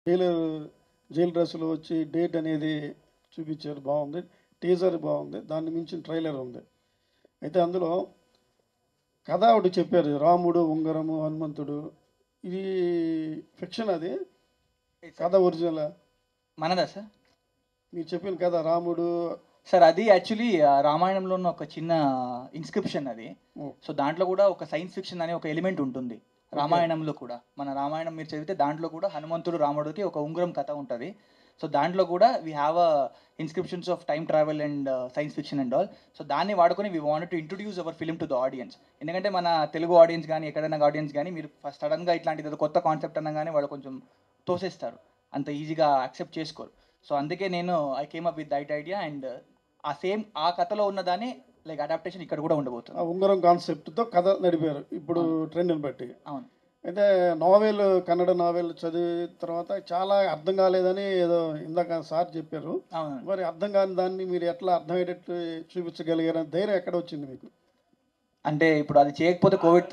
Jailer jail డ్రెస్సులు వచ్చి date అనేది చూపించారు బాగుంది టీజర్ బాగుంది దాన్ని మించిన ట్రైలర్ ఉంది అయితే అందులో కథ ఒకటి చెప్పారు రాముడు ఉంగరము హనుమంతుడు ఇది ఫిక్షన్ అది కథ ఒరిజినల్ మనదా సార్ మీరు చెప్పిన కథ రాముడు సార్ అది యాక్చువల్లీ రామాయణంలో ఉన్న ఒక చిన్న ఇన్స్క్రిప్షన్ అది ఓ. సో దాంట్లో కూడా ఒక సైన్స్ ఫిక్షన్ అనే ఒక ఎలిమెంట్ ఉంటుంది రామాయణంలో కూడా మన రామాయణం మీరు చదివితే దాంట్లో కూడా హనుమంతుడు రాముడికి ఒక ఉంగరం కథ ఉంటుంది సో దాంట్లో కూడా we have a inscriptions of time travel and science fiction and all so దాన్ని వాడుకొని we want to introduce our film to the audience ఎందుకంటే మన తెలుగు ఆడియన్స్ కానీ ఎక్కడైనా ఆడియన్స్ కానీ మీరు ఫస్ట్ సడన్గా ఇట్లాంటిది ఏదో కొత్త కాన్సెప్ట్ అనగానే వాళ్ళు కొంచెం తోసేస్తారు అంత ఈజీగా యాక్సెప్ట్ చేసుకోరు సో అందుకే నేను I came up with that idea and uh same uh కథలో ఉన్నదాన్ని లైక్ అడాప్టేషన్ ఇక్కడ కూడా ఉండబోతుంది ఆ ఉంగరం కాన్సెప్ట్తో కథ నడిపారు ఇప్పుడు ట్రెండ్ని బట్టి అవును అయితే నావెల్ కన్నడ నావెల్ చదివిన తర్వాత చాలా అర్థం కాలేదని ఏదో ఇందాక సార్ చెప్పారు అవును మరి అర్థం కాని దాన్ని మీరు ఎట్లా అర్థమయ్యేటట్టు చూపించగలిగారు ధైర్యం ఎక్కడ వచ్చింది మీకు అంటే ఇప్పుడు అది చేయకపోతే కోవిడ్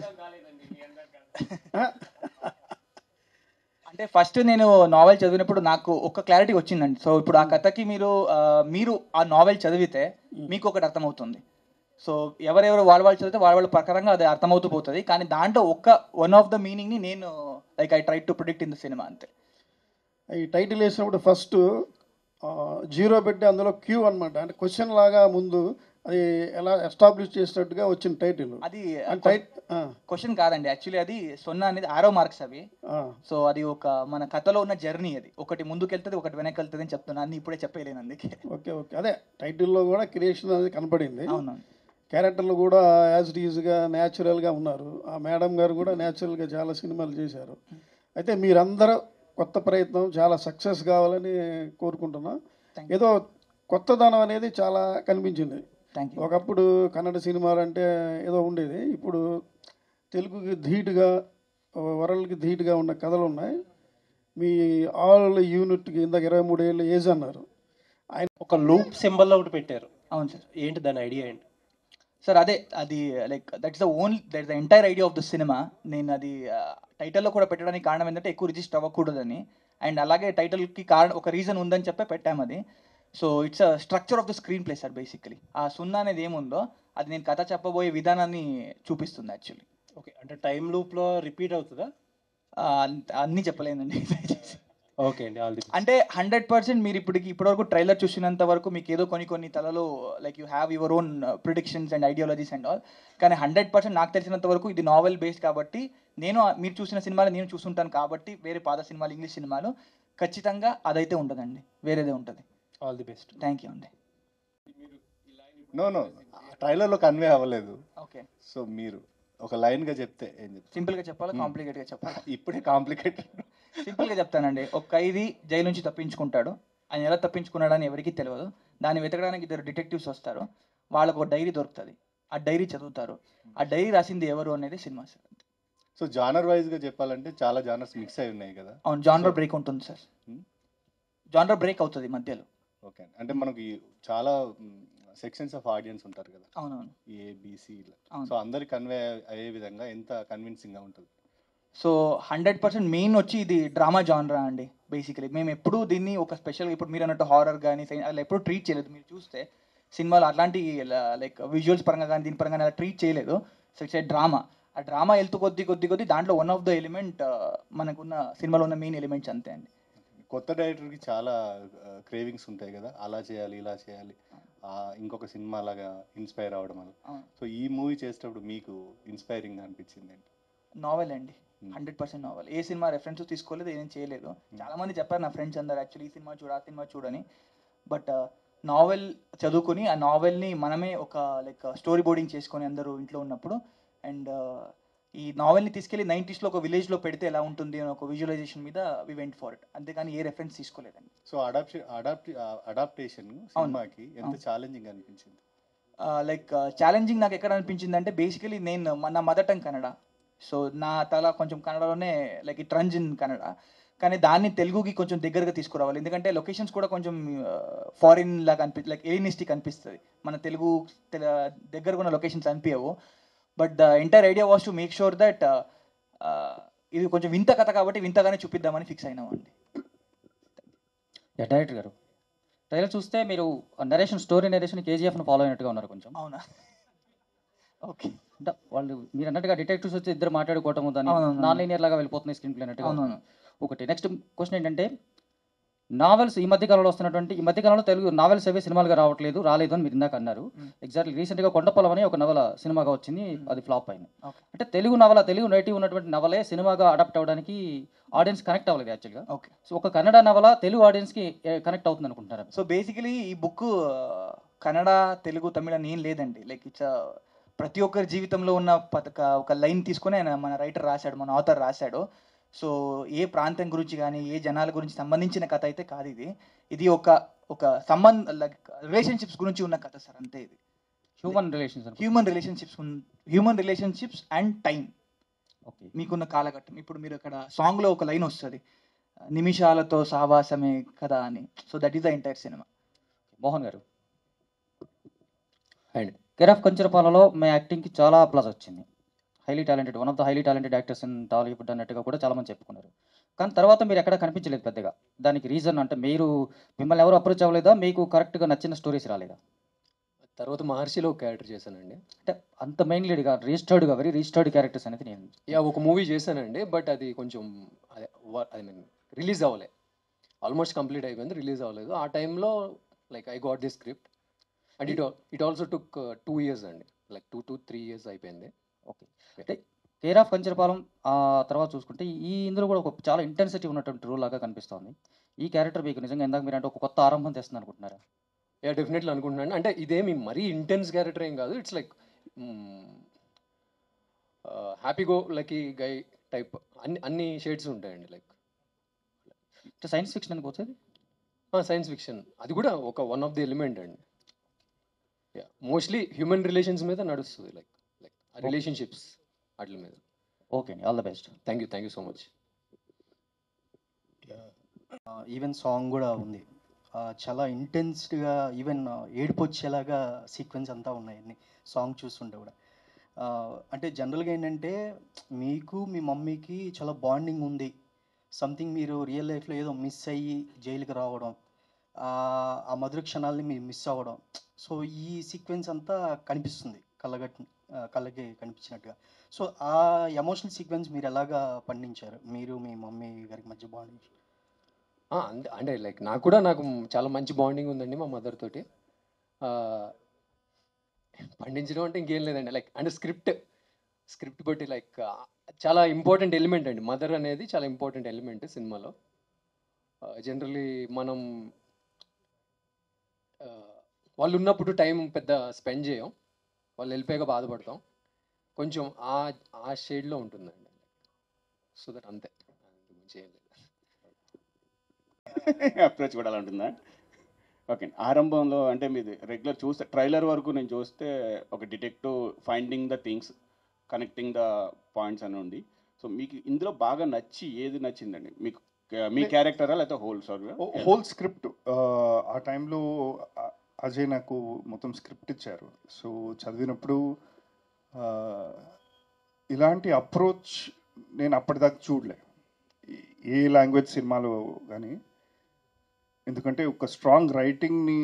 అంటే ఫస్ట్ నేను నావెల్ చదివినప్పుడు నాకు ఒక క్లారిటీ వచ్చిందండి సో ఇప్పుడు ఆ కథకి మీరు ఆ, మీరు ఆ నావెల్ చదివితే మీకు ఒకటి అర్థమవుతుంది సో ఎవరెవరు వాళ్ళ వాళ్ళు చదివితే వాళ్ళ వాళ్ళ ప్రకారంగా అది అర్థమవుతూ పోతుంది కానీ దాంట్లో ఒక్క వన్ ఆఫ్ ద మీనింగ్ని నేను like I try to predict in the cinema అంతే ఈ టైటిల్ వేసినప్పుడు ఫస్ట్ జీరో పెట్టి అందులో క్యూ అన్నమాట అంటే క్వశ్చన్ లాగా ముందు అది ఎలా ఎస్టాబ్లిష్ చేసినట్టుగా వచ్చిన టైటిల్ అది టైట్ క్వశ్చన్ కాదండి యాక్చువల్లీ అది సున్నా అనేది ఆరో మార్క్స్ అవి సో అది ఒక మన కథలో ఉన్న జర్నీ అది ఒకటి ముందుకెళ్తుంది ఒకటి వెనక్కి వెళ్తుంది అని చెప్తున్నాను అన్ని ఇప్పుడే చెప్పలేను అందుకే ఓకే ఓకే అదే టైటిల్లో కూడా క్రియేషన్ అనేది కనపడింది అవును క్యారెక్టర్లు కూడా యాజ్ ఈజ్గా న్యాచురల్గా ఉన్నారు ఆ మేడం గారు కూడా న్యాచురల్గా చాలా సినిమాలు చేశారు అయితే మీరందరూ కొత్త ప్రయత్నం చాలా సక్సెస్ కావాలని కోరుకుంటున్నా Thank ఏదో కొత్తదనం అనేది చాలా కనిపించింది థ్యాంక్ యూ ఒకప్పుడు కన్నడ సినిమాలు అంటే ఏదో ఉండేది ఇప్పుడు తెలుగుకి ధీటుగా వరల్డ్కి ధీటుగా ఉన్న కథలు ఉన్నాయి మీ ఆల్ యూనిట్కి ఇందాక ఇరవై మూడు ఏళ్ళు ఏజ్ అన్నారు ఒక లూప్ సింబల్ ఒకటి పెట్టారు అవును సార్ ఏంటి దాని ఐడియా ఏంటి సార్ అదే అది like that is the only that is the entire idea of the cinema నేను అది టైటిల్లో కూడా పెట్టడానికి కారణం ఏంటంటే ఎక్కువ రిజిస్టర్ అవ్వకూడదని అండ్ అలాగే టైటిల్కి కారణం ఒక రీజన్ ఉందని చెప్పే పెట్టాము అది so it's a structure of the screenplay sir basically uh సున్నా అనేది ఏముందో అది నేను కథ చెప్పబోయే విధానాన్ని చూపిస్తుంది యాక్చువల్లీ ఓకే అంటే టైం లూప్లో రిపీట్ అవుతుందా అన్నీ చెప్పలేనండి దయచేసి ఓకే అండి ఆల్ ది అంటే హండ్రెడ్ పర్సెంట్ మీరు ఇప్పటికి ఇప్పటివరకు ట్రైలర్ చూసినంత వరకు మీకు ఏదో కొన్ని కొన్ని తలలో like you have your own predictions and ideologies and all కానీ హండ్రెడ్ పర్సెంట్ నాకు తెలిసినంత వరకు ఇది నావెల్ బేస్డ్ కాబట్టి నేను ఆ- మీరు చూసిన సినిమాలు నేను చూసుంటాను కాబట్టి వేరే పాత సినిమాలు ఇంగ్లీష్ సినిమాలు ఖచ్చితంగా అదైతే ఉండదండి వేరేదే ఉంటుంది all the best thank you అండి నో నో ట్రైలర్లో కన్వే అవ్వలేదు ఓకే సో మీరు ఒక లైన్గా చెప్తే ఏం చెప్తారు సింపుల్గా చెప్పాలా కాంప్లికేట్గా చెప్పాలా ఇప్పుడే కాంప్లికేటెడ్ సింపుల్గా చెప్తానండి ఒక ఖైదీ జైలు నుంచి తప్పించుకుంటాడు ఆయన ఎలా తప్పించుకున్నాడని ఎవరికీ తెలియదు దాన్ని వెతకడానికి ఇద్దరు డిటెక్టివ్స్ వస్తారు వాళ్ళకు ఒక డైరీ దొరుకుతుంది ఆ డైరీ చదువుతారు ఆ డైరీ రాసింది ఎవరు అనేది సినిమా సార్ సో జానర్ వైజ్గా చెప్పాలంటే చాలా జానర్స్ మిక్స్ అయి ఉన్నాయి కదా అవును జానర్ బ్రేక్ ఉంటుంది సార్ Hmm. జానర్ బ్రేక్ అవుతుంది మధ్యలో ఓకే అంటే మనకి చాలా సెక్షన్స్ ఆఫ్ ఆడియన్స్ ఉంటారు కదా అవునవును ఏ బీసీ అవును. సో అందరికి కన్వే అయ్యే విధంగా ఎంత కన్విన్సింగ్గా ఉంటుంది సో హండ్రెడ్ పర్సెంట్ మెయిన్ వచ్చి ఇది డ్రామా జానరా అండి బేసికలీ మేము ఎప్పుడూ దీన్ని ఒక స్పెషల్ ఇప్పుడు మీరు అన్నట్టు హారర్ కానీ అలా ఎప్పుడు ట్రీట్ చేయలేదు మీరు చూస్తే సినిమాలో అట్లాంటి లైక్ విజువల్స్ పరంగా కానీ దీని పరంగా అలా ట్రీట్ చేయలేదు సో ఇట్స్ ఏ డ్రామా ఆ డ్రామా వెళ్తూ కొద్ది కొద్ది కొద్ది దాంట్లో వన్ ఆఫ్ ద ఎలిమెంట్ మనకున్న సినిమాలో ఉన్న మెయిన్ ఎలిమెంట్స్ అంతే అండి కొత్త డైరెక్టర్కి చాలా క్రేవింగ్స్ ఉంటాయి కదా అలా చేయాలి ఇలా చేయాలి ఆ, ఇంకొక సినిమా లాగా ఇన్స్పైర్ అవ్వడం వల్ల అవును. సో ఈ మూవీ చేసేటప్పుడు మీకు ఇన్స్పైరింగ్ అనిపించింది ఏంటి నావెల్ అండి హండ్రెడ్ పర్సెంట్ నావెల్ ఏ సినిమా రెఫరెన్స్ తీసుకోలేదు ఏం చేయలేదు చాలా మంది చెప్పారు నా ఫ్రెండ్స్ అందరు యాక్చువల్లీ ఈ సినిమా చూడు ఆ సినిమా చూడని బట్ నావెల్ చదువుకొని ఆ నావెల్ని మనమే ఒక లైక్ స్టోరీ బోర్డింగ్ చేసుకొని అందరూ ఇంట్లో ఉన్నప్పుడు అండ్ ఈ నావెల్ని తీసుకెళ్లి నైంటీస్లో ఒక విలేజ్లో పెడితే ఎలా ఉంటుంది అని ఒక విజువలైజేషన్ మీద వి వెంట్ ఫర్ ఇట్ అంతేగాని ఏ రెఫరెన్స్ తీసుకోలేదండి సో అడాప్షన్ అడాప్ట్ అడాప్టేషన్ సినిమాకి ఎంత అవును. ఛాలెంజింగ్ అనిపించింది లైక్ ఛాలెంజింగ్ నాకు ఎక్కడ అనిపించింది అంటే బేసికలీ నేను మ- నా మదర్ టంగ్ కన్నడ సో నా తల కొంచెం కన్నడలోనే like it runs in Kannada కానీ దాన్ని తెలుగుకి కొంచెం దగ్గరగా తీసుకురావాలి ఎందుకంటే లొకేషన్స్ కూడా కొంచెం ఫారిన్ లాగా అనిపి లైక్ ఏలినిస్టిక్ అనిపిస్తుంది మన తెలుగు తెల- దగ్గరగా ఉన్న లొకేషన్స్ అనిపించవు but the entire idea was to make sure that ఇది కొంచెం వింత కథ కాబట్టి వింతగానే చూపిద్దామని ఫిక్స్ అయినామండి యా డైరెక్టర్ గారు ట్రైలర్ చూస్తే మీరు నరేషన్ స్టోరీ నరేషన్ కేజీఎఫ్ను ఫాలో అయినట్టుగా ఉన్నారు కొంచెం అవునా ఓకే అంటే వాళ్ళు మీరు అన్నట్టుగా డిటెక్టివ్స్ వచ్చి ఇద్దరు మాట్లాడుకోవటం దాన్ని అవునవును. నాన్ లీనియర్ లాగా వెళ్ళిపోతుంది స్క్రీన్ ప్లే అన్నట్టుగా ఉంది. అవునవును ఒకటి నెక్స్ట్ క్వశ్చన్ ఏంటంటే నావెల్స్ ఈ మధ్య కాలంలో వస్తున్నటువంటి ఈ మధ్య కాలంలో తెలుగు నావెల్స్ అవి సినిమాలుగా రావట్లేదు రాలేదు అని మీరు ఇందాక అన్నారు Mm. ఎగ్జాక్ట్లీ రీసెంట్గా కొండపొలం అని ఒక నవల సినిమాగా వచ్చింది అది ఫ్లాప్ అయింది Okay. అంటే తెలుగు నవల తెలుగు నేటివ్ ఉన్నటువంటి నవలే సినిమాగా అడాప్ట్ అవ్వడానికి ఆడియన్స్ కనెక్ట్ అవ్వలేదు యాక్చువల్గా ఓకే సో ఒక కన్నడ నవల తెలుగు ఆడియన్స్కి కనెక్ట్ అవుతుంది అనుకుంటున్నారు సో బేసికలీ ఈ బుక్ కన్నడ తెలుగు తమిళ అని ఏం లేదండి లైక్ ఇట్స్ ప్రతి ఒక్కరి జీవితంలో ఉన్న పథక ఒక లైన్ తీసుకొని ఆయన మన రైటర్ రాశాడు మన ఆథర్ రాశాడు సో ఏ ప్రాంతం గురించి కానీ ఏ జనాల గురించి సంబంధించిన కథ అయితే కాదు ఇది ఇది ఒక ఒక సంబంధ లైక్ రిలేషన్షిప్స్ గురించి ఉన్న కథ సార్ అంతే ఇది human relations human relationships human relationships and time okay మీకున్న కాలఘట్టం ఇప్పుడు మీరు అక్కడ సాంగ్లో ఒక లైన్ వస్తుంది నిమిషాలతో సావాసమే కదా అని so that is the entire cinema Mohan garu and care of కంచరపాలలో మీ యాక్టింగ్కి చాలా ప్లస్ వచ్చింది highly talented one of the highly talented actors in Tollywood అన్నట్టుగా కూడా చాలా మంది చెప్పుకున్నారు కానీ తర్వాత మీరు ఎక్కడ కనిపించలేదు పెద్దగా దానికి రీజన్ అంటే మీరు మిమ్మల్ని ఎవరు అప్రోచ్ అవ్వలేదా మీకు కరెక్ట్గా నచ్చిన స్టోరీస్ రాలేదా తర్వాత మహర్షిలో ఒక క్యారెక్టర్ చేశానండి అంటే అంత మెయిన్ లీడ్గా రిజిస్టర్డ్గా వెరీ రిజిస్టర్డ్ క్యారెక్టర్స్ అనేది నేను యా ఒక మూవీ చేశానండి బట్ అది కొంచెం అదే ఐ మీన్ రిలీజ్ అవ్వలే ఆల్మోస్ట్ కంప్లీట్ అయిపోయింది రిలీజ్ అవ్వలేదు ఆ టైంలో like I got the script and it it also took two years అండి like two to three years అయిపోయింది ఓకే అంటే కేర్ ఆఫ్ కంచరపాలెం ఆ తర్వాత చూసుకుంటే ఈ ఇందులో కూడా ఒక చాలా ఇంటెన్సిటీ ఉన్నటువంటి రూల్ లాగా కనిపిస్తోంది ఈ క్యారెక్టర్ మీకు నిజంగా ఇందాక మీరు అంటే ఒక కొత్త ఆరంభం తెస్తుంది అనుకుంటున్నారా యా డెఫినెట్లీ అనుకుంటున్నాను అంటే ఇదేమి మరీ ఇంటెన్స్ క్యారెక్టర్ ఏం కాదు it's like happy go lucky guy type అన్ని అన్ని షేడ్స్ ఉంటాయండి లైక్ అంటే సైన్స్ ఫిక్షన్ అనుకోవచ్చు అది? సైన్స్ ఫిక్షన్ అది కూడా ఒక వన్ ఆఫ్ ది ఎలిమెంట్ అండి మోస్ట్లీ హ్యూమన్ రిలేషన్స్ మీద నడుస్తుంది లైక్ లైక్ రిలేషన్షిప్స్ వాటి మీద ఓకే అండి all the best thank you thank you so much even song కూడా ఉంది ఆ, చాలా ఇంటెన్స్డ్గా ఈవెన్ ఏడుపు వచ్చేలాగా సీక్వెన్స్ అంతా ఉన్నాయి అన్ని సాంగ్ చూస్తుంటే కూడా ఆ, అంటే జనరల్గా ఏంటంటే మీకు మీ మమ్మీకి చాలా బాండింగ్ ఉంది సంథింగ్ మీరు రియల్ లైఫ్లో ఏదో మిస్ అయ్యి జైలుకి రావడం ఆ ఆ మధుర క్షణాలని మీరు మిస్ అవ్వడం సో ఈ సీక్వెన్స్ అంతా కనిపిస్తుంది కళ్ళగట్ ఆ, కళ్ళకి కనిపించినట్టుగా సో ఆ ఎమోషనల్ సీక్వెన్స్ మీరు ఎలాగా పండించారు మీరు మీ మమ్మీ గారికి మధ్య బాండింగ్ అంటే అంటే లైక్ నాకు కూడా నాకు చాలా మంచి బాండింగ్ ఉందండి మా మదర్ తోటి ఆ, పండించడం అంటే ఇంకేం లేదండి లైక్ అంటే స్క్రిప్ట్ స్క్రిప్ట్ బట్టి లైక్ చాలా ఇంపార్టెంట్ ఎలిమెంట్ అండి మదర్ అనేది చాలా ఇంపార్టెంట్ ఎలిమెంట్ సినిమాలో జనరలీ మనం ఆ, వాళ్ళు ఉన్నప్పుడు టైం పెద్ద స్పెండ్ చేయం వాళ్ళు వెళ్ళిపోయాక బాధపడతాం కొంచెం ఆ ఆ షేడ్లో ఉంటుందండి సో దట్ అంతే అంతకు మించి ఏం లేదు అప్రోచ్ కూడా అలా ఉంటుందా ఓకే ఆరంభంలో అంటే మీది రెగ్యులర్ చూస్తే ట్రైలర్ వరకు నేను చూస్తే ఒక detective finding the things connecting the points అని ఉంది సో మీకు ఇందులో బాగా నచ్చి ఏది నచ్చిందండి మీకు మీ క్యారెక్టరా లేకపోతే హోల్ సారీ హోల్ స్క్రిప్ట్ ఆ టైంలో అ- అజయ్ నాకు మొత్తం స్క్రిప్ట్ ఇచ్చారు సో చదివినప్పుడు ఆ, ఇలాంటి అప్రోచ్ నేను అప్పటిదాకా చూడలే ఈ- ఏ లాంగ్వేజ్ సినిమాలో కానీ ఎందుకంటే ఒక స్ట్రాంగ్ రైటింగ్ని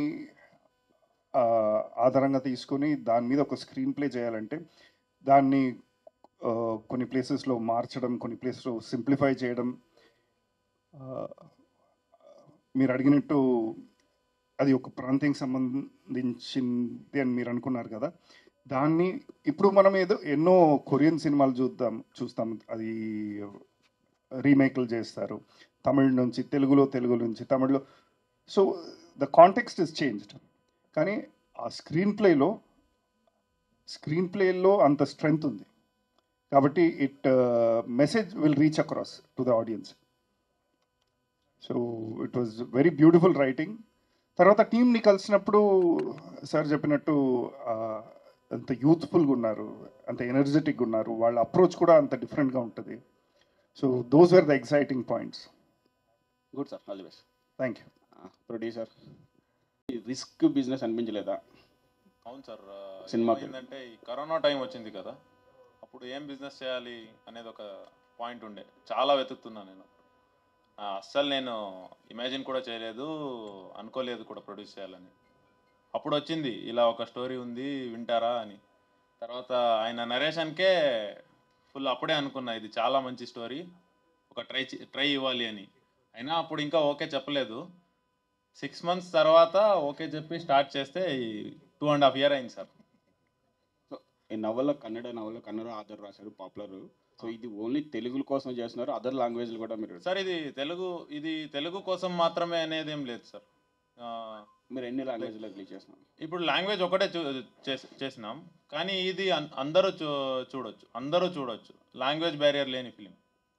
ఆధారంగా తీసుకొని దాని మీద ఒక స్క్రీన్ ప్లే చేయాలంటే దాన్ని ఆ, కొన్ని ప్లేసెస్లో మార్చడం కొన్ని ప్లేసెస్లో సింప్లిఫై చేయడం ఆ, మీరు అడిగినట్టు అది ఒక ప్రాంతానికి సంబంధించింది అని మీరు అనుకున్నారు కదా దాన్ని ఇప్పుడు మనం ఏదో ఎన్నో కొరియన్ సినిమాలు చూద్దాం చూస్తాం అది రీమేక్లు చేస్తారు తమిళ నుంచి తెలుగులో తెలుగు నుంచి తమిళ్లో so the context is changed కానీ ఆ స్క్రీన్ ప్లేలో స్క్రీన్ ప్లేలో అంత స్ట్రెంగ్త్ ఉంది కాబట్టి it message will reach across to the audience so it was very beautiful writing తర్వాత టీంని కలిసినప్పుడు సార్ చెప్పినట్టు ఆ, అంత యూత్ఫుల్గా ఉన్నారు అంత ఎనర్జెటిక్గా ఉన్నారు వాళ్ళ అప్రోచ్ కూడా అంత డిఫరెంట్గా ఉంటుంది so those are the exciting points good sir all the best thank you producer risk business అనిపించలేదా అవును సార్ సినిమాకి. ఏంటంటే ఈ కరోనా టైం వచ్చింది కదా అప్పుడు ఏం బిజినెస్ చేయాలి అనేది ఒక పాయింట్ ఉండే చాలా వెతుకుతున్నా నేను ఆ, అస్సలు నేను ఇమాజిన్ కూడా చేయలేదు అనుకోలేదు కూడా ప్రొడ్యూస్ చేయాలని అప్పుడు వచ్చింది ఇలా ఒక స్టోరీ ఉంది వింటారా అని తర్వాత ఆయన నరేషన్కే ఫుల్ అప్పుడే అనుకున్నా ఇది చాలా మంచి స్టోరీ ఒక ట్రై ట్రై ఇవ్వాలి అని అయినా అప్పుడు ఇంకా ఓకే చెప్పలేదు సిక్స్ మంత్స్ తర్వాత ఓకే చెప్పి స్టార్ట్ చేస్తే టూ అండ్ హాఫ్ ఇయర్ అయింది సార్ సో ఈ నవల కన్నడ నవల కన్నడ ఆధార్ రాశారు పాపులర్ సో ఇది ఓన్లీ తెలుగు కోసం చేస్తున్నారు అదర్ లాంగ్వేజ్లు కూడా మీరు సార్ ఇది తెలుగు ఇది తెలుగు కోసం మాత్రమే అనేది ఏం లేదు సార్ ఆ, మీరు ఎన్ని లాంగ్వేజ్లో రిలీజ్ చేస్తున్నారు ఇప్పుడు లాంగ్వేజ్ ఒకటే చూ చేస్- చేసినాం కానీ ఇది అన్- అందరూ చూ చూడొచ్చు అందరూ చూడొచ్చు లాంగ్వేజ్ బ్యారియర్ లేని ఫిలిం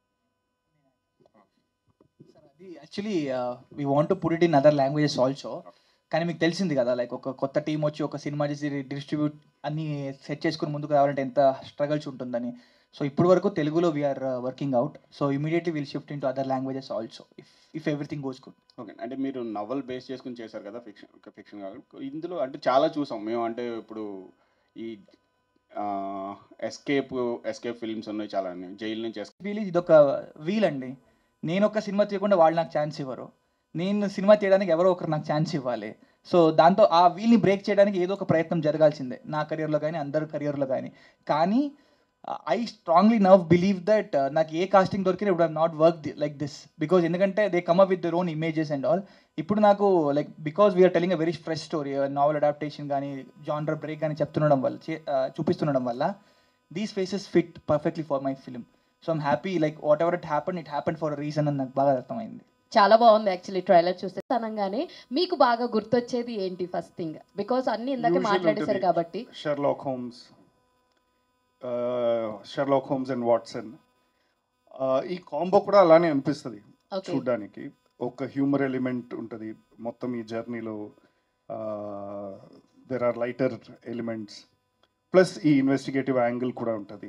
అది actually we want to put it in other languages also కానీ మీకు తెలిసింది కదా లైక్ ఒక కొత్త టీం వచ్చి ఒక సినిమా చేసి డిస్ట్రిబ్యూట్ అన్ని సెట్ చేసుకుని ముందుకు రావాలంటే ఎంత స్ట్రగల్స్ ఉంటుందని సో ఇప్పుడు వరకు తెలుగులో we're working out so immediately will shift in to other languages also if if everything goes good okay అంటే మీరు నవల్ బేస్ చేసుకుని చేశారు కదా ఫిక్షన్ ఫిక్షన్ కాదు ఇందులో అంటే చాలా చూసాం మేము అంటే ఇప్పుడు ఈ ఎస్కేప్ ఎస్కేప్ ఫిల్మ్స్ ఉన్నాయి చాలా జైలు నుంచి escape వీల్ ఇది ఒక వీల్ అండి నేను ఒక సినిమా తీయకుండా వాళ్ళు నాకు ఛాన్స్ ఇవ్వరు నేను సినిమా తీయడానికి ఎవరో ఒకరు నాకు ఛాన్స్ ఇవ్వాలి సో దాంతో ఆ వీల్ని బ్రేక్ చేయడానికి ఏదో ఒక ప్రయత్నం జరగాల్సిందే నా కెరియర్లో కానీ అందరి కెరియర్లో కానీ కానీ I strongly now believe that నాకు ఏ కాస్టింగ్ దొరికినా ఇప్పుడు I not work like this because ఎందుకంటే they come up with their own images and all ఇప్పుడు నాకు like because we're telling a very fresh story novel adaptation కానీ genre break కానీ చెప్తుండడం వల్ల చే- uh, చూపిస్తుండడం వల్ల these faces fit perfectly for my film so I'm happy like whatever it happen it happen for reason అని నాకు బాగా అర్థమైంది చాలా బాగుంది యాక్చువల్లీ ట్రైలర్ చూస్తే అనగానే మీకు బాగా గుర్తొచ్చేది ఏంటి ఫస్ట్ థింగ్ బికాస్ అన్ని ఇందాక Usual మాట్లాడేశారు ఉంటుంది. కాబట్టి Sherlock Holmes Sherlock Holmes and Watson ఈ కాంబో కూడా అలానే అనిపిస్తుంది Okay. చూడ్డానికి ఒక హ్యూమర్ ఎలిమెంట్ ఉంటుంది మొత్తం ఈ జర్నీలో there are lighter elements plus ఈ ఇన్వెస్టిగేటివ్ యాంగిల్ కూడా ఉంటుంది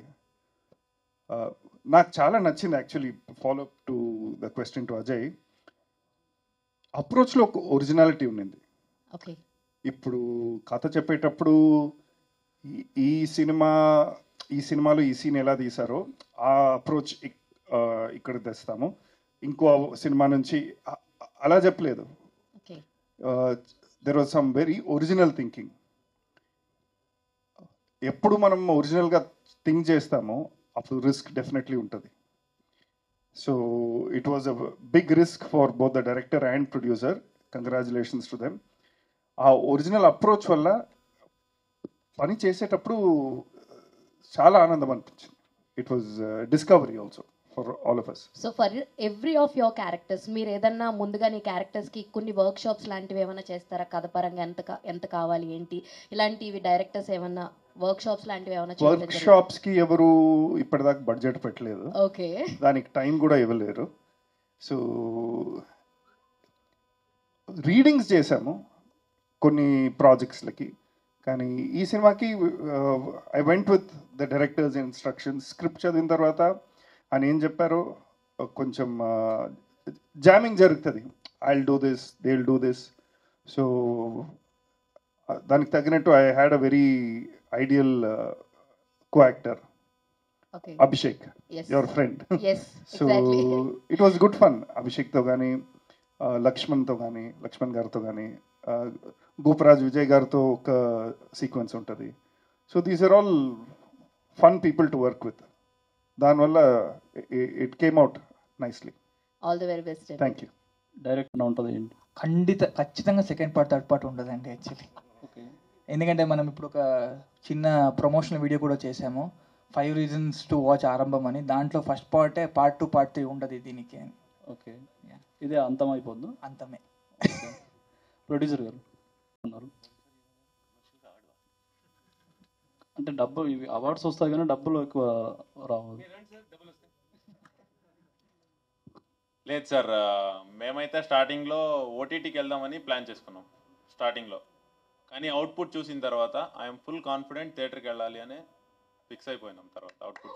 నాకు చాలా నచ్చింది actually follow to the question to Ajay అప్రోచ్లో ఒక ఒరిజినాలిటీ ఉన్నింది ఓకే ఇప్పుడు కథ చెప్పేటప్పుడు ఈ- ఈ సినిమా ఈ సినిమాలో ఈ సీన్ ఎలా తీశారో ఆ అప్రోచ్ ఇక్కడ తెస్తాము ఇంకో సినిమా నుంచి అ- అలా చెప్పలేదు okay there was some very original thinking ఎప్పుడు మనం ఒరిజినల్గా థింక్ చేస్తామో అప్పుడు రిస్క్ డెఫినెట్లీ ఉంటుంది so it was a big risk for both the director and producer congratulations to them ఆ ఒరిజినల్ అప్రోచ్ వల్ల పని చేసేటప్పుడు చాలా ఆనందం అనిపించింది it was discovery also for all of us so for every of your characters మీరు ఏదన్నా ముందుగా నీ క్యారెక్టర్స్ కి కొన్ని వర్క్ షాప్స్ లాంటివి ఏమైనా చేస్తారా కథ పరంగా ఎంత కా- ఎంత కావాలి ఏంటి ఇలాంటివి డైరెక్టర్స్ ఏమన్నా వర్క్ షాప్స్ లాంటివి ఏమైనా వర్క్ షాప్స్ కి ఎవరు ఇప్పటిదాకా బడ్జెట్ పెట్టలేదు ఓకే దానికి టైం కూడా ఇవ్వలేరు సో రీడింగ్స్ చేశాము కొన్ని ప్రాజెక్ట్స్లకి కానీ ఈ సినిమాకి I went with the director's instructions script చదివిన తర్వాత ఆయన ఏం చెప్పారో uh, కొంచెం జామింగ్ జరుగుతుంది I will do this they will do this so దానికి తగినట్టు I had a very ideal co actor okay Abhishek Yes. Your friend yes so it was good fun అభిషేక్తో కానీ లక్ష్మణ్తో కానీ లక్ష్మణ్ గారితో కానీ గోపరాజ్ విజయ్ గారితో ఒక సీక్వెన్స్ ఉంటుంది so these are all fun people to work with దానివల్ల it came out nicely all the very best thank you direct ఉంటుంది ఏంటి ఖండిత ఖచ్చితంగా సెకండ్ పార్ట్ థర్డ్ పార్ట్ ఉండదండి యాక్చువల్లీ ఓకే ఎందుకంటే మనం ఇప్పుడు ఒక చిన్న ప్రమోషనల్ వీడియో కూడా చేసాము five reasons to watch Aarambham అని దాంట్లో ఫస్ట్ పార్టే పార్ట్ టూ పార్ట్ త్రీ ఉండదు దీనికి అని ఓకే ఇదే అంతం అయిపోద్దు అంతమే ప్రొడ్యూసర్ గారు ఉన్నారు అంటే డబ్బు ఇవి అవార్డ్స్ వస్తాయి కానీ డబ్బులు ఎక్కువ రావు లేదు సార్ ఆ, మేమైతే స్టార్టింగ్లో ఓటీటీకి వెళ్దామని ప్లాన్ చేసుకున్నాం స్టార్టింగ్లో కానీ అవుట్పుట్ చూసిన తర్వాత ఐఎమ్ ఫుల్ కాన్ఫిడెంట్ థియేటర్కి వెళ్ళాలి అని ఫిక్స్ అయిపోయినాం తర్వాత output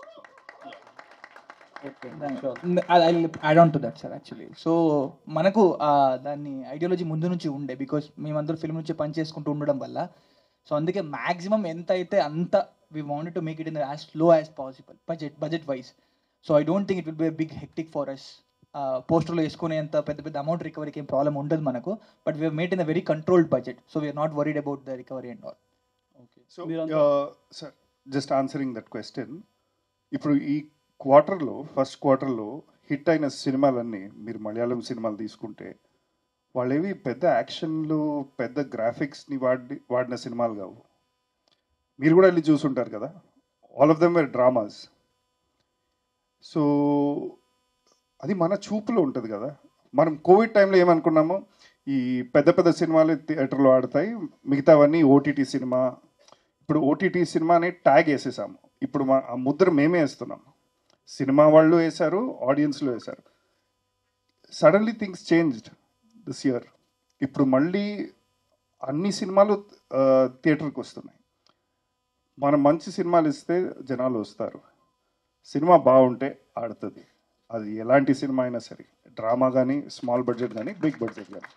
add on to that sir actually so మనకు ఆ దాన్ని ఐడియాలజీ ముందు నుంచి ఉండే బికాస్ మేమందరూ ఫిల్మ్ నుంచి పని చేసుకుంటూ ఉండడం వల్ల సో అందుకే మాక్సిమం ఎంత అయితే అంత we wanted to make it in as low as possible budget budget wise so I don't think it will be big hectic for us పోస్టర్లో వేసుకునేంత పెద్ద పెద్ద అమౌంట్ రికవరీకి ఏం ప్రాబ్లం ఉండదు మనకు but we're made in a very controlled budget so we're not worried about the recovery and all so sir just answering that question ఇప్పుడు ఈ క్వార్టర్లో ఫస్ట్ క్వార్టర్లో హిట్ అయిన సినిమాలన్నీ మీరు మలయాళం సినిమాలు తీసుకుంటే వాళ్ళేవి పెద్ద యాక్షన్లు పెద్ద గ్రాఫిక్స్ని వాడి వాడిన సినిమాలు కావు మీరు కూడా వెళ్ళి చూసుంటారు కదా all of them were dramas so అది మన చూపులో ఉంటుంది కదా మనం కోవిడ్ టైంలో ఏమనుకున్నాము ఈ పెద్ద పెద్ద సినిమాలు థియేటర్లో ఆడతాయి మిగతావన్నీ ఓటీటీ సినిమా ఇప్పుడు ఓటీటీ సినిమా అనే ట్యాగ్ వేసేసాము ఇప్పుడు మా ఆ ముద్ర మేమే వేస్తున్నాం సినిమా వాళ్ళు వేశారు ఆడియన్స్లో వేశారు suddenly things changed this year ఇప్పుడు మళ్ళీ అన్ని సినిమాలు థియేటర్కి వస్తున్నాయి మనం మంచి సినిమాలు ఇస్తే జనాలు వస్తారు సినిమా బాగుంటే ఆడుతుంది అది ఎలాంటి సినిమా అయినా సరే డ్రామా కానీ స్మాల్ బడ్జెట్ కానీ బిగ్ బడ్జెట్ కానీ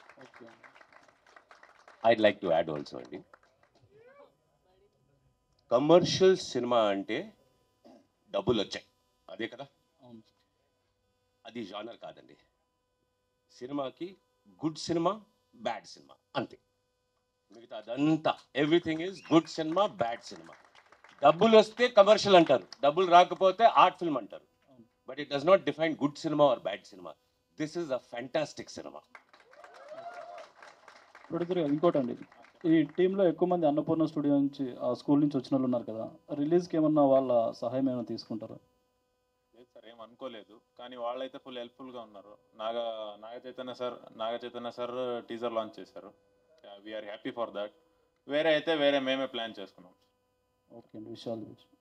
I'd like to add also అండి కమర్షియల్ సినిమా అంటే డబ్బులు వచ్చాయి అదే కదా అది జానర్ కాదండి సినిమాకి గుడ్ సినిమా బ్యాడ్ సినిమా అంతే మిగతా అదంతా everything is good cinema bad cinema డబ్బులు వస్తే కమర్షియల్ అంటారు డబ్బులు రాకపోతే ఆర్ట్ ఫిల్మ్ అంటారు but it does not define good cinema or bad cinema this is a fantastic cinema producer గారు ఇంకోటి అండి ఈ టీంలో ఎక్కువ మంది అన్నపూర్ణ స్టూడియో నుంచి ఆ స్కూల్ నుంచి వచ్చిన వాళ్ళు ఉన్నారు కదా రిలీజ్కి ఏమన్నా వాళ్ళ సహాయం ఏమైనా తీసుకుంటారా లేదు సార్ ఏం అనుకోలేదు కానీ వాళ్ళైతే ఫుల్ హెల్ప్ఫుల్గా ఉన్నారు Naga Naga Chaitanya sir Naga Chaitanya sir teaser launch చేశారు వీఆర్ హ్యాపీ ఫర్ దాట్ వేరే అయితే వేరే మేమే ప్లాన్ చేసుకున్నాం ఓకే అండి విషయాలు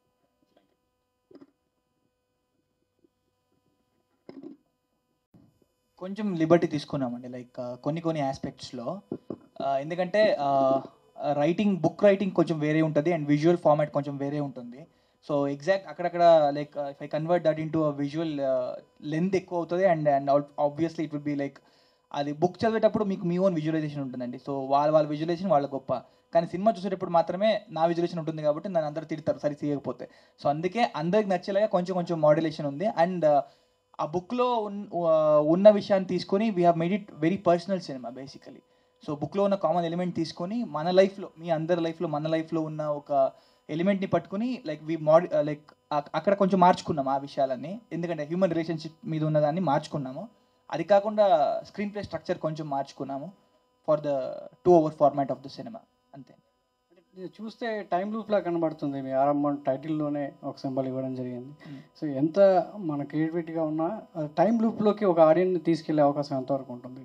కొంచెం లిబర్టీ తీసుకున్నామండి లైక్ కొన్ని కొన్ని ఆస్పెక్ట్స్లో ఎందుకంటే రైటింగ్ బుక్ రైటింగ్ కొంచెం వేరే ఉంటుంది అండ్ విజువల్ ఫార్మాట్ కొంచెం వేరే ఉంటుంది సో ఎగ్జాక్ట్ అక్కడక్కడ like if I convert that into visual length ఎక్కువ అవుతుంది and and obviously it will be like అది బుక్ చదివేటప్పుడు మీకు మీ ఓన్ విజువలైజేషన్ ఉంటుందండి సో వాళ్ళ వాళ్ళ విజువలైజేషన్ వాళ్ళ గొప్ప కానీ సినిమా చూసేటప్పుడు మాత్రమే నా విజువలేషన్ ఉంటుంది కాబట్టి నన్ను అందరూ తిడతారు సరి చేయకపోతే సో అందుకే అందరికి నచ్చేలాగా కొంచెం కొంచెం మోడ్యులేషన్ ఉంది అండ్ ఆ బుక్లో ఉన్న విషయాన్ని తీసుకొని we have made it very personal cinema basically so బుక్లో ఉన్న కామన్ ఎలిమెంట్ తీసుకొని మన లైఫ్లో మీ అందరి లైఫ్లో మన లైఫ్లో ఉన్న ఒక ఎలిమెంట్ని పట్టుకుని లైక్ వి మోడ్ లైక్ అక్కడ కొంచెం మార్చుకున్నాం ఆ విషయాలన్నీ ఎందుకంటే హ్యూమన్ రిలేషన్షిప్ మీద ఉన్నదాన్ని మార్చుకున్నాము అది కాకుండా స్క్రీన్ ప్లే స్ట్రక్చర్ కొంచెం మార్చుకున్నాము for the two hour format of the cinema అంతే ఇది చూస్తే టైం లూప్లా కనబడుతుంది మీ ఆరంభం టైటిల్లోనే ఒక సింబల్ ఇవ్వడం జరిగింది సో ఎంత మన క్రియేటివిటీగా ఉన్నా టైం లూప్లోకి ఒక ఆడియన్స్ తీసుకెళ్లే అవకాశం ఎంతవరకు ఉంటుంది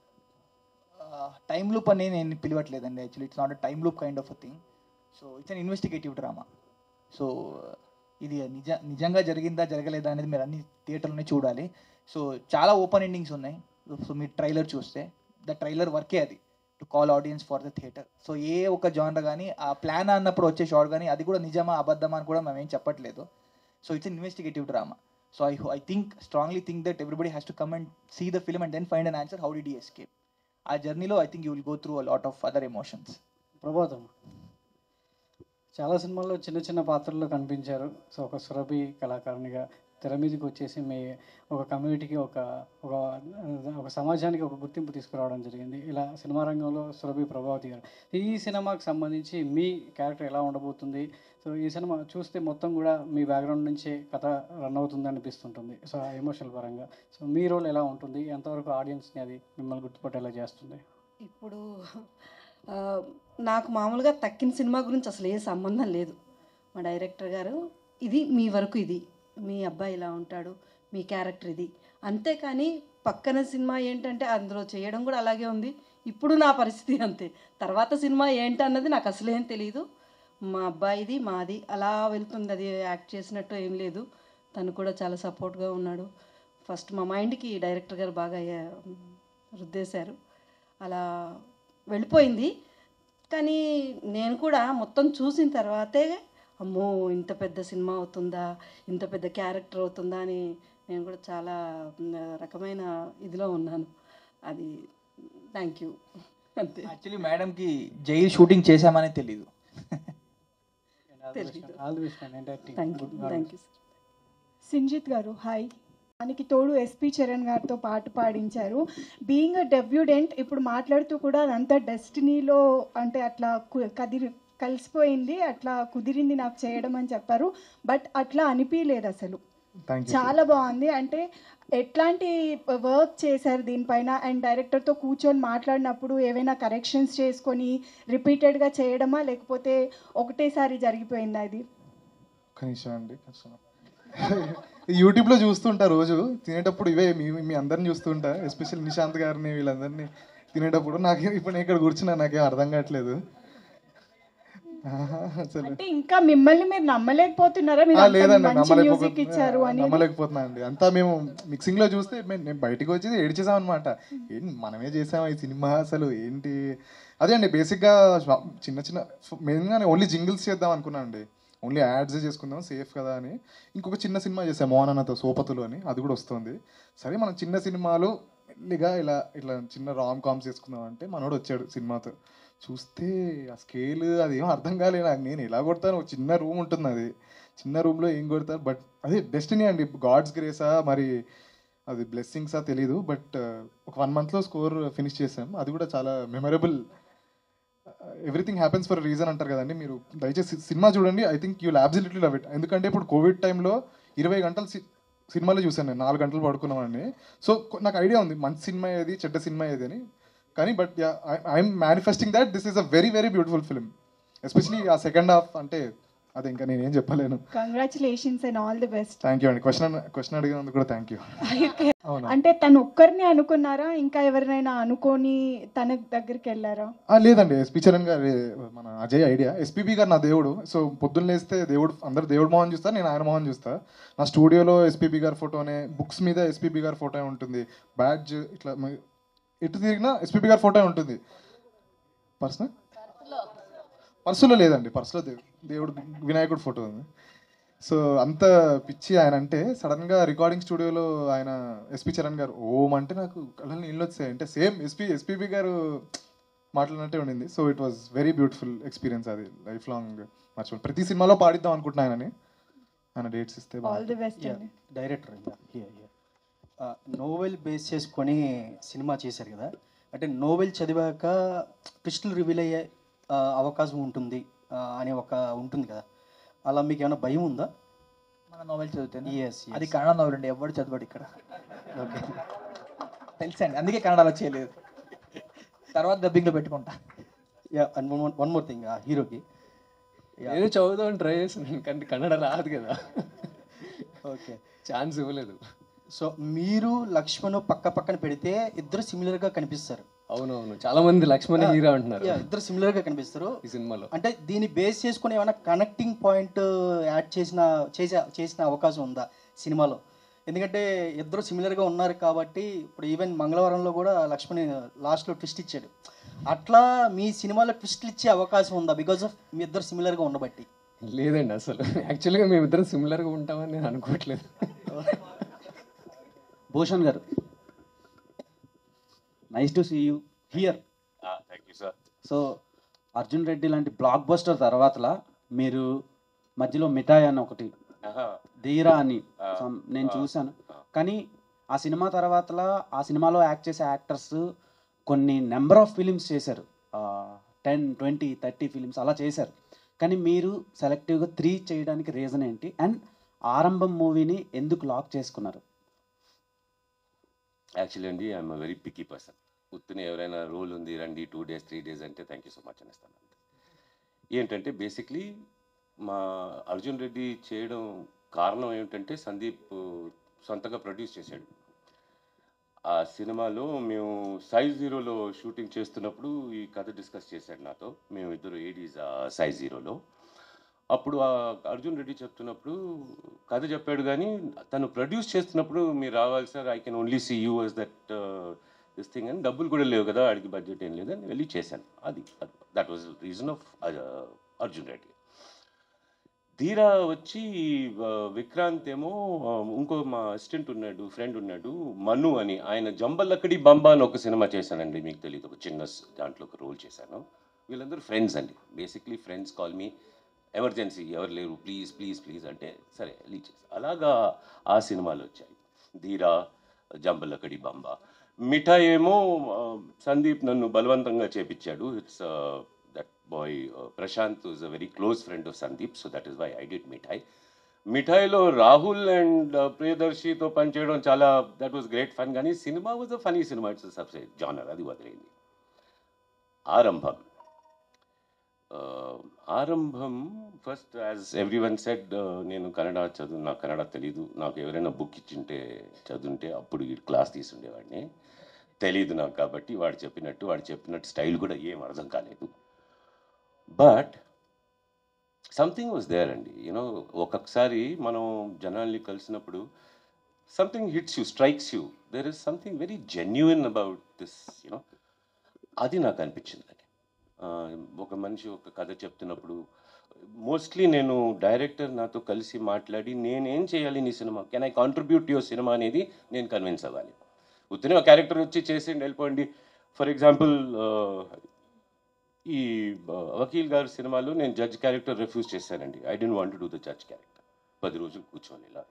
టైం లూప్ అని నేను పిలవట్లేదండి actually it's not a time loop kind of a thing so it's an investigative drama so ఇది నిజ నిజంగా జరిగిందా జరగలేదా అనేది మీరు అన్ని థియేటర్లోనే చూడాలి సో చాలా ఓపెన్ ఎండింగ్స్ ఉన్నాయి సో మీరు ట్రైలర్ చూస్తే ద ట్రైలర్ వర్కే అది to call audience for the theatre so ఏ ఒక జానర్ కానీ ఆ ప్లాన్ అన్నప్పుడు వచ్చే షార్ట్ కానీ అది కూడా నిజమా అబద్ధమా అని కూడా మేము ఏం చెప్పట్లేదు so it's investigative drama so I I think strongly think that everybody has to come and see the film and then find an answer how the escape ఆ జర్నీలో I think you will go through a lot of other emotions ప్రభాతం చాలా సినిమాల్లో చిన్న చిన్న పాత్రల్లో కనిపించారు so ఒక సురభి కళాకారునిగా తెర మీదకి వచ్చేసి మీ ఒక కమ్యూనిటీకి ఒక ఒక ఒక సమాజానికి ఒక గుర్తింపు తీసుకురావడం జరిగింది ఇలా సినిమా రంగంలో సురభి ప్రభావతి గారు ఈ సినిమాకి సంబంధించి మీ క్యారెక్టర్ ఎలా ఉండబోతుంది సో ఈ సినిమా చూస్తే మొత్తం కూడా మీ బ్యాక్గ్రౌండ్ నుంచే కథ రన్ అవుతుంది అనిపిస్తుంటుంది సో ఎమోషనల్ పరంగా సో మీ రోల్ ఎలా ఉంటుంది ఎంతవరకు ఆడియన్స్ని అది మిమ్మల్ని గుర్తుపట్టేలా చేస్తుంది ఇప్పుడు ఆ, నాకు మామూలుగా తక్కిన సినిమా గురించి అసలు ఏ సంబంధం లేదు మా డైరెక్టర్ గారు ఇది మీ వరకు ఇది మీ అబ్బాయి ఇలా ఉంటాడు మీ క్యారెక్టర్ ఇది అంతేకాని పక్కన సినిమా ఏంటంటే అందులో చేయడం కూడా అలాగే ఉంది ఇప్పుడు నా పరిస్థితి అంతే తర్వాత సినిమా ఏంటన్నది నాకు అసలేం తెలియదు మా అబ్బాయిది మాది అలా వెళ్తుంది అది యాక్ట్ చేసినట్టు ఏం లేదు తను కూడా చాలా సపోర్ట్గా ఉన్నాడు ఫస్ట్ మా మైండ్కి డైరెక్టర్ గారు బాగా ఆ, రుద్దేశారు అలా వెళ్ళిపోయింది కానీ నేను కూడా మొత్తం చూసిన తర్వాతే అమ్మో ఇంత పెద్ద సినిమా అవుతుందా ఇంత పెద్ద క్యారెక్టర్ అవుతుందా అని నేను కూడా చాలా మ్, రకమైన ఇదిలో ఉన్నాను అది థ్యాంక్ యూ అంతే యాక్చువల్లీ మేడంకి జైలు షూటింగ్ చేశామనే తెలీదు తెలీదు ఆల్ ది బెస్ట్ అండి thank you thank you Sinjith garu hi దానికి తోడు ఎస్పి చరణ్ గారితో పాట పాడించారు బీయింగ్ అ డెబ్యూడెంట్ ఇప్పుడు మాట్లాడుతూ కూడా అదంతా డెస్టినీలో అంటే అట్లా కు- కదిరి కలిసిపోయింది అట్లా కుదిరింది నాకు చేయడం అని చెప్పారు బట్ అట్లా అనిపించలేదు అసలు థ్యాంక్ యూ చాలా బాగుంది అంటే ఎట్లాంటి వర్క్ చేశారు దీనిపైన అండ్ డైరెక్టర్తో కూర్చొని మాట్లాడినప్పుడు ఏవైనా కరెక్షన్స్ చేసుకొని రిపీటెడ్గా చేయడమా లేకపోతే ఒకటేసారి జరిగిపోయిందా ఇది ఒక్క నిమిషం అండి కష్టం యూట్యూబ్లో చూస్తుంటా రోజు తినేటప్పుడు ఇవే మీ మీ అందరిని చూస్తుంటా ఎస్పెషల్ నిశాంత్ గారిని వీళ్ళందరినీ తినేటప్పుడు నాకేం ఇప్పుడు నేను ఇక్కడ కూర్చున్నా నాకేం అర్థం కావట్లేదు ఆహా, అసలు అంటే ఇంకా మిమ్మల్ని మీరు నమ్మలేకపోతున్నారా మీరు ఆ, అంత లేదండి మంచి మ్యూజిక్ ఇచ్చారు నమ్మలేకపోతున్నా అని నమ్మలేకపోతున్నా అండి అంతా మేము మిక్సింగ్ లో చూస్తే మేము నేను బయటికి వచ్చి ఏడ్చేసాం అనమాట ఏంటి మనమే చేసాం ఈ సినిమా అసలు ఏంటి అదే అండి బేసిక్ గా స్వ- చిన్న చిన్న మెయిన్గా ఓన్లీ జింగిల్స్ చేద్దాం అనుకున్నాను అండి ఓన్లీ యాడ్స్ చేసుకుందాం సేఫ్ కదా అని ఇంకొక చిన్న సినిమా చేసాం మోహన్ అన్నతో సోపతులు అని అది కూడా వస్తుంది సరే మనం చిన్న సినిమాలు మెల్లిగా ఇలా ఇట్లా చిన్న రామ్ కామ్స్ చేసుకుందాం అంటే మనోడు వచ్చాడు సినిమాతో చూస్తే ఆ స్కేల్ అది ఏం అర్థం కాలేదు నాకు నేను ఎలా కొడతాను ఒక చిన్న రూమ్ ఉంటుంది అది చిన్న రూమ్లో ఏం కొడతారు బట్ అదే డెస్టినీ అండి గాడ్స్ గ్రేసా మరి అది బ్లెస్సింగ్సా తెలీదు బట్ ఒక వన్ మంత్లో స్కోర్ ఫినిష్ చేసాం అది కూడా చాలా memorable everything happens for reason అంటారు కదండి మీరు దయచేసి సినిమా చూడండి I think you absolutely love it ఎందుకంటే ఇప్పుడు కోవిడ్ టైంలో ఇరవై గంటలు సి- సినిమాలో చూసాను నేను నాలుగు గంటలు పడుకున్నామండి సో నాకు ఐడియా ఉంది మంచి సినిమా ఏది చెడ్డ సినిమా ఏది అని కానీ but I'm manifesting that this is a very very beautiful film especially ఆ సెకండ్ హాఫ్ అంటే అది ఇంకా నేనేం చెప్పలేను congratulations and all the best thank you అండి క్వశ్చన్ క్వశ్చన్ అడిగినందుకు కూడా థ్యాంక్ యూ అవునా అంటే తను ఒక్కరిని అనుకున్నారా ఇంకా ఎవరినైనా అనుకొని తన దగ్గరికి వెళ్ళారా ఆ, లేదండి ఎస్పీ చరణ్ గారు మన అజయ్ ఐడియా ఎస్పీబీ గారు నా దేవుడు సో పొద్దున్న లేస్తే దేవుడు అందరు దేవుడు మోహన్ చూస్తారు నేను ఆయన మోహన్ చూస్తా నా స్టూడియోలో ఎస్పీబీ గారి ఫోటోనే బుక్స్ మీద ఎస్పీబీ గారి ఫోటో ఉంటుంది బ్యాడ్జ్ ఇట్లా మ- ఎటు తిరిగినా ఎస్పీబీ గారి ఫోటో ఉంటుంది పర్సనల్ పర్సులో లేదండి పర్సులో దేవు దేవుడు వినాయకుడు ఫోటో ఉంది సో అంత పిచ్చి ఆయన అంటే సడన్గా రికార్డింగ్ స్టూడియోలో ఆయన ఎస్పి చరణ్ గారు ఓం అంటే నాకు కళ్ళని నీళ్ళు వచ్చాయి అంటే సేమ్ ఎస్పి ఎస్పీబీ గారు మాట్లాడినట్టే ఉండింది so it was very beautiful experience అది లైఫ్ లాంగ్ మర్చిపోయి ప్రతి సినిమాలో పాడిద్దాం అనుకుంటున్నా ఆయనని ఆయన డేట్స్ ఇస్తే ఆల్ ది బెస్ట్ అండి డైరెక్టర్ నోవెల్ బేస్ చేసుకొని సినిమా చేశారు కదా అంటే నోవెల్ చదివాక ట్విస్టులు రివీల్ అయ్యే ఆ, అవకాశం ఉంటుంది ఆ, అనే ఒక ఉంటుంది కదా అలా మీకు ఏమైనా భయం ఉందా మన నోవెల్ చదివితే Yes, yes. అది కన్నడ నోవెల్ అండి ఎవడు చదవడు ఇక్కడ ఓకే తెలుసండి అందుకే కన్నడలో చేయలేదు తర్వాత డబ్బింగ్లో పెట్టుకుంటా yeah and one one more thing హీరోకి నేను చదువుదామని ట్రై చేస్తున్నాను కానీ కన్నడ రాదు కదా ఓకే ఛాన్స్ ఇవ్వలేదు సో మీరు లక్ష్మణ్ పక్క పక్కన పెడితే ఇద్దరు సిమిలర్గా కనిపిస్తారు అవునవును చాలా మంది లక్ష్మణ్ హీరో అంటున్నారు యా, ఇద్దరు సిమిలర్గా కనిపిస్తారు ఈ సినిమాలో అంటే దీన్ని బేస్ చేసుకుని ఏమైనా కనెక్టింగ్ పాయింట్ యాడ్ చేసిన చేసే చేసిన అవకాశం ఉందా సినిమాలో ఎందుకంటే ఇద్దరు సిమిలర్గా ఉన్నారు కాబట్టి ఇప్పుడు ఈవెన్ మంగళవారంలో కూడా లక్ష్మణ్ లాస్ట్లో ట్విస్ట్ ఇచ్చాడు అట్లా మీ సినిమాలో ట్విస్ట్లు ఇచ్చే అవకాశం ఉందా బికాజ్ ఆఫ్ మీ ఇద్దరు సిమిలర్గా ఉండబట్టి లేదండి అసలు యాక్చువల్గా మేమిద్దరం సిమిలర్గా ఉంటామని నేను అనుకోవట్లేదు భూషణ్ గారు nice to see you here thank you sir so Arjun Reddy లాంటి బ్లాక్ బస్టర్ తర్వాతలా మీరు మధ్యలో మిఠాయి అని ఒకటి ధీరా అని some- నేను చూశాను కానీ ఆ సినిమా తర్వాతలా ఆ సినిమాలో యాక్ట్ చేసే యాక్టర్స్ కొన్ని నెంబర్ ఆఫ్ ఫిలిమ్స్ చేశారు టెన్ ట్వంటీ థర్టీ ఫిలిమ్స్ అలా చేశారు కానీ మీరు సెలెక్టివ్గా త్రీ చేయడానికి రీజన్ ఏంటి అండ్ ఆరంభం మూవీని ఎందుకు లాక్ చేసుకున్నారు యాక్చువల్లీ అండి ఐఎమ్ వెరీ పిక్కీ పర్సన్ ఉత్తుని ఎవరైనా రోల్ ఉంది రండి టూ డేస్ త్రీ డేస్ అంటే థ్యాంక్ యూ సో మచ్ అనేస్తాను అంతే ఏంటంటే బేసిక్లీ మా అర్జున్ రెడ్డి చేయడం కారణం ఏమిటంటే సందీప్ సొంతగా ప్రొడ్యూస్ చేశాడు ఆ సినిమాలో మేము సైజ్ జీరోలో షూటింగ్ చేస్తున్నప్పుడు ఈ కథ డిస్కస్ చేశాడు నాతో మేము ఇద్దరు ఏడీస్ ఆ సైజ్ జీరోలో అప్పుడు ఆ అర్జున్ రెడ్డి చెప్తున్నప్పుడు కథ చెప్పాడు కానీ తను ప్రొడ్యూస్ చేస్తున్నప్పుడు మీరు రావాలి sir I can only see you as that this thing అని డబ్బులు కూడా లేవు కదా ఆడికి బడ్జెట్ ఏం లేదని వెళ్ళి చేశాను అది that was reason of Arjun Reddy Dheera వచ్చి ఆ, విక్రాంత్ ఏమో ఆ, ఇంకో మా అసిస్టెంట్ ఉన్నాడు ఫ్రెండ్ ఉన్నాడు మను అని ఆయన జంబలక్కడి బంబా అని ఒక సినిమా చేశానండి మీకు తెలియదు ఒక చిన్న స్- దాంట్లో ఒక రోల్ చేశాను వీళ్ళందరూ ఫ్రెండ్స్ అండి basically friends call me emergency ఎవరు లేరు ప్లీజ్ ప్లీజ్ ప్లీజ్ అంటే సరే వెళ్ళి చేశాను అలాగా ఆ సినిమాలు వచ్చాయి ధీరా జంబలకడి బంబ మిఠాయి ఏమో ఆ, సందీప్ నన్ను బలవంతంగా చేపించాడు it's that boy Prashanth is a very close friend of Sandeep so that is why I did Mithai మిఠాయిలో రాహుల్ అండ్ ప్రియదర్శితో పనిచేయడం చాలా దట్ వాస్ గ్రేట్ ఫన్ కానీ cinema was a funny cinema it's subside genre అది వదిలేంది Aarambham Uh, Aarambham first as everyone said నేను కన్నడ చదువు నాకు కన్నడ తెలీదు నాకు ఎవరైనా బుక్ ఇచ్చింటే చదువుంటే అప్పుడు ఈ క్లాస్ తీసుండేవాడిని తెలీదు నాకు కాబట్టి వాడు చెప్పినట్టు వాడు చెప్పినట్టు స్టైల్ కూడా ఏం అర్థం కాలేదు బట్ సంథింగ్ వాజ్ దేర్ అండి యూనో ఒక్కొక్కసారి మనం జనాల్ని కలిసినప్పుడు something hits you strikes you there is something very genuine about this you know అది నాకు అనిపించింది ఆ, ఒక మనిషి ఒక కథ చెప్తున్నప్పుడు మోస్ట్లీ నేను డైరెక్టర్ నాతో కలిసి మాట్లాడి నేనేం చేయాలి నీ cinema can I contribute your cinema అనేది నేను కన్విన్స్ అవ్వాలి ఉత్తనే ఒక క్యారెక్టర్ వచ్చి చేసి వెళ్ళిపోండి ఫర్ ఎగ్జాంపుల్ ఈ ఆ, వకీల్ గారి సినిమాలో నేను జడ్జ్ క్యారెక్టర్ రిఫ్యూజ్ చేశానండి I didn't want do the judge character పది రోజులు కూర్చొని ఇలా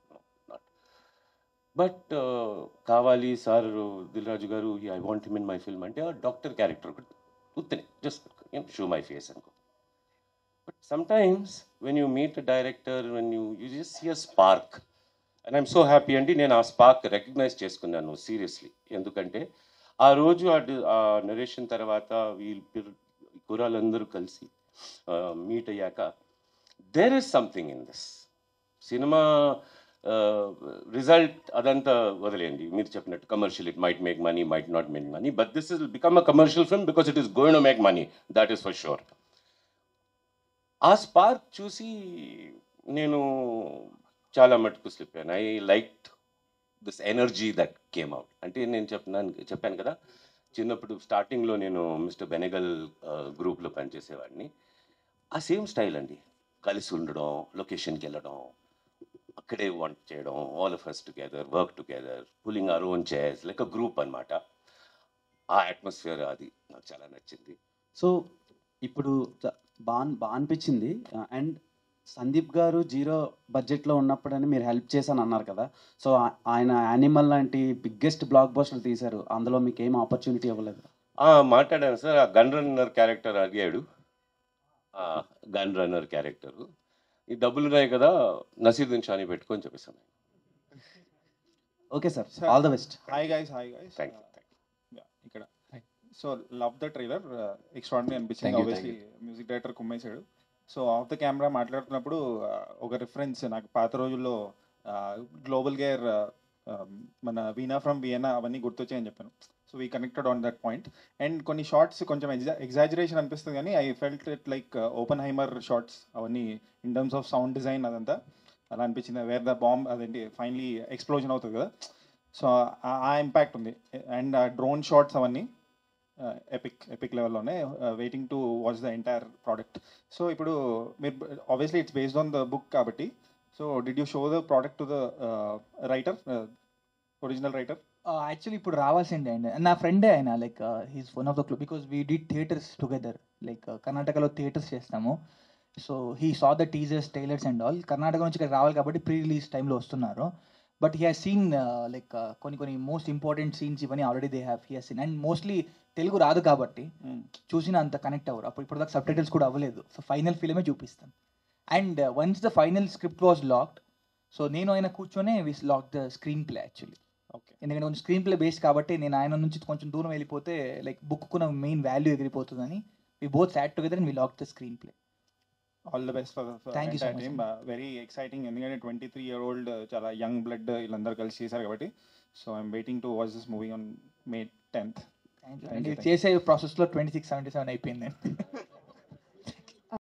బట్ కావాలి సార్ దిల్రాజు గారు I want him in my film అంటే డాక్టర్ క్యారెక్టర్ ఒకటి ఉత్తనే జస్ట్ షో మై ఫేస్ అనుకో but sometimes when you meet director when you you just see a spark and I'm so happy అండి నేను ఆ spark recognise చేసుకున్నాను seriously ఎందుకంటే ఆ రోజు ఆ డి- ఆ నరేషన్ తర్వాత వీళ్ళు కురాలందరూ కలిసి మీట్ అయ్యాక there is something in this cinema result అదంతా వదిలేయండి మీరు చెప్పినట్టు commercial it might make money might not make money but this is become a commercial film because it is going to make money that is for sure ఆ spark చూసి నేను చాలా మటుకు slip అయ్యాను I like this energy that came out అంటే నేను చెప్పినాను చెప్పాను కదా చిన్నప్పుడు స్టార్టింగ్లో నేను మిస్టర్ బెనెగల్ గ్రూప్లో పనిచేసేవాడిని ఆ సేమ్ స్టైల్ అండి కలిసి ఉండడం లొకేషన్కి వెళ్ళడం అక్కడే వంట చేయడం all of us together work together pulling our own chairs like a group అనమాట ఆ అట్మాస్ఫియర్ అది నాకు చాలా నచ్చింది సో ఇప్పుడు చ- బాగా బాగా అనిపించింది అండ్ సందీప్ గారు జీరో బడ్జెట్లో ఉన్నప్పుడని మీరు హెల్ప్ చేశాను అన్నారు కదా సో ఆ- ఆయన యానిమల్ లాంటి బిగ్గెస్ట్ బ్లాక్ బస్టర్ తీశారు అందులో మీకు ఏం ఆపర్చునిటీ ఇవ్వలేదు ఆ, మాట్లాడాను సార్ ఆ గన్ రన్నర్ క్యారెక్టర్ అడిగాడు ఆ గన్ రన్నర్ క్యారెక్టర్ ఈ డబ్బులు ఉన్నాయి కదా నసీరుద్దీన్ షాని పెట్టుకొని చెప్పేసాను okay sir all the best hi guys hi guys thank you ఇక్కడ so love the trailer extraordinary అనిపించింది Thank you, obviously thank music director కుమ్మేశాడు సో ఆఫ్ ద కెమెరా మాట్లాడుతున్నప్పుడు uh, ఒక రిఫరెన్స్ నాకు పాత రోజుల్లో గ్లోబల్ గేర్ మన వీణా ఫ్రమ్ వియనా అవన్నీ గుర్తొచ్చాయని చెప్పాను so we connected on that point and కొన్ని షార్ట్స్ కొంచెం ఎగ్జాజరేషన్ అనిపిస్తుంది కానీ I felt it like Oppenheimer shots అవన్నీ in terms of sound design అదంతా అలా అనిపించింది వేర్ ద బాంబ్ అదేంటి ఫైనలీ ఎక్స్ప్లోజన్ అవుతుంది కదా సో ఆ ఇంపాక్ట్ ఉంది అండ్ డ్రోన్ షాట్స్ అవన్నీ ఎపిక్ ఎపిక్ లెవెల్లోనే waiting to watch the entire product so ఇప్పుడు మీరు obviously it's based on the book కాబట్టి so did you show the product to the writer original writer actually ఇప్పుడు రావాల్సిందే అండి నా ఫ్రెండే ఆయన like he's one of the club because we did theatres together like కర్ణాటకలో థియేటర్స్ చేస్తాము so he saw the teasers trailers and all Karnataka నుంచి ఇక్కడ రావాలి కాబట్టి ప్రీ రిలీజ్ టైంలో వస్తున్నారు but he has seen like కొన్ని కొన్ని మోస్ట్ ఇంపార్టెంట్ సీన్స్ ఇవన్నీ already they have he has seen and mostly Telugu రాదు కాబట్టి చూసిన అంత కనెక్ట్ అవ్వరు అప్పుడు ఇప్పుడు దాకా సబ్ టైటిల్స్ కూడా అవ్వలేదు సో ఫైనల్ ఫిల్మే చూపిస్తాను and once the final script was locked so నేను ఆయన కూర్చొని we lock the screenplay actually okay ఎందుకంటే కొంచెం స్క్రీన్ ప్లే బేస్ కాబట్టి నేను ఆయన నుంచి కొంచెం దూరం వెళ్ళిపోతే లైక్ బుక్కున్న మెయిన్ వాల్యూ ఎగిరిపోతుందని we both sat together and we lock the screenplay all the best for Thank you so much, team very exciting ఎందుకంటే ట్వంటీ త్రీ ఇయర్ ఓల్డ్ చాలా యంగ్ బ్లడ్ వీళ్ళందరూ కలిసి చేశారు కాబట్టి so I'm waiting to watch this movie on May tenth చేసే ప్రాసెస్లో twenty six seventy seven అయిపోయింది